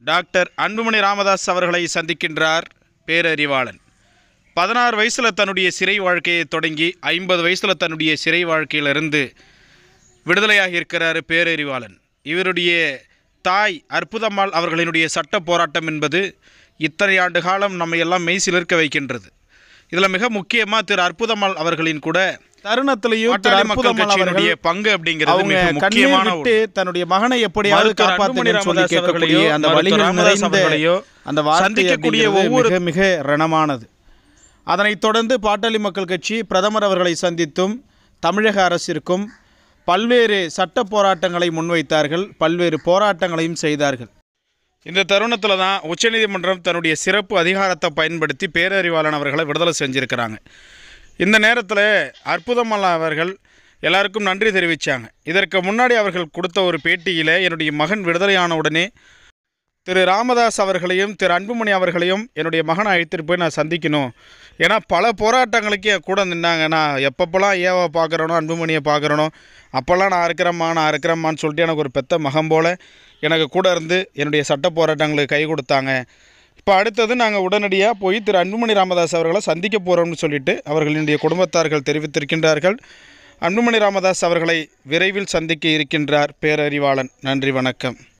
doctor Anbumani Ramadoss அவர்களை சந்திக்கின்றார் பேரறிவாளன் பதினாறு வயசில் தன்னுடைய சிறை வாழ்க்கையை தொடங்கி ஐம்பது வயசில் தன்னுடைய சிறை வாழ்க்கையிலிருந்து விடுதலையாகி இருக்கிறார் பேரறிவாளன் இவருடைய தாய் அற்புதம்மாள் அவர்களினுடைய சட்ட போராட்டம் என்பது இத்தனை ஆண்டு காலம் நம்ம எல்லாம் மெய்சிலிருக்க வைக்கின்றது இதில் மிக முக்கியமாக திரு அற்புதம்மாள் அவர்களின் கூட தருணத்திலையும் திரு பாட்டாளி மக்கள் அற்புதம்மாள் கட்சியினுடைய அவர்கள் பங்கு அப்படிங்கிறது அவங்க மிக கண்ணீர் முக்கியமான விட்டு தன்னுடைய மகனை எப்படியாவது மருத்துவர் அன்புமணி காப்பாற்றுங்கன்னு சொல்லி ராமதாஸ் கேட்கக்கூடிய அவர்களையோ, அந்த மருத்துவர் வழிகள் ராமதாஸ் நிறைந்த அவர்களையோ அந்த வார்த்தை சந்திக்கக்கூடிய அப்படிங்கிறது ஒவ்வொரு- மிக மிக ரணமானது அதனைத் தொடர்ந்து பாட்டாளி மக்கள் கட்சி பிரதமர் அவர்களை சந்தித்தும் தமிழக அரசிற்கும் பல்வேறு சட்ட போராட்டங்களை முன்வைத்தார்கள் பல்வேறு போராட்டங்களையும் செய்தார்கள் இந்த தருணத்தில் தான் உச்சநீதிமன்றம் தன்னுடைய சிறப்பு அதிகாரத்தை பயன்படுத்தி பேரறிவாளன் அவர்களை விடுதலை செஞ்சுருக்கிறாங்க இந்த நேரத்தில் அற்புதமல்லா அவர்கள் எல்லாருக்கும் நன்றி தெரிவித்தாங்க இதற்கு முன்னாடி அவர்கள் கொடுத்த ஒரு பேட்டியில் என்னுடைய மகன் விடுதலையான உடனே திரு ராமதாஸ் அவர்களையும் திரு அன்புமணி அவர்களையும் என்னுடைய மகனை அழைத்துட்டு போய் நான் சந்திக்கணும் ஏன்னா பல போராட்டங்களுக்கு என் கூட நின்னாங்க நான் எப்பப்போலாம் ஏவை பார்க்குறனோ அன்புமணியை பார்க்குறனோ அப்போல்லாம் நான் இருக்கிறேம்மா நான் இருக்கிறேம்மான்னு சொல்லிட்டு எனக்கு ஒரு பெத்த மகன் போல் எனக்கு கூட இருந்து என்னுடைய சட்ட போராட்டங்களுக்கு கை கொடுத்தாங்க இப்போ அடுத்தது நாங்கள் உடனடியாக போய் திரு அன்புமணி ராமதாஸ் அவர்களை சந்திக்க போகிறோம்னு சொல்லிட்டு அவர்களினுடைய குடும்பத்தார்கள் தெரிவித்திருக்கின்றார்கள் அன்புமணி ராமதாஸ் அவர்களை விரைவில் சந்திக்க இருக்கின்றார் பேரறிவாளன் நன்றி வணக்கம்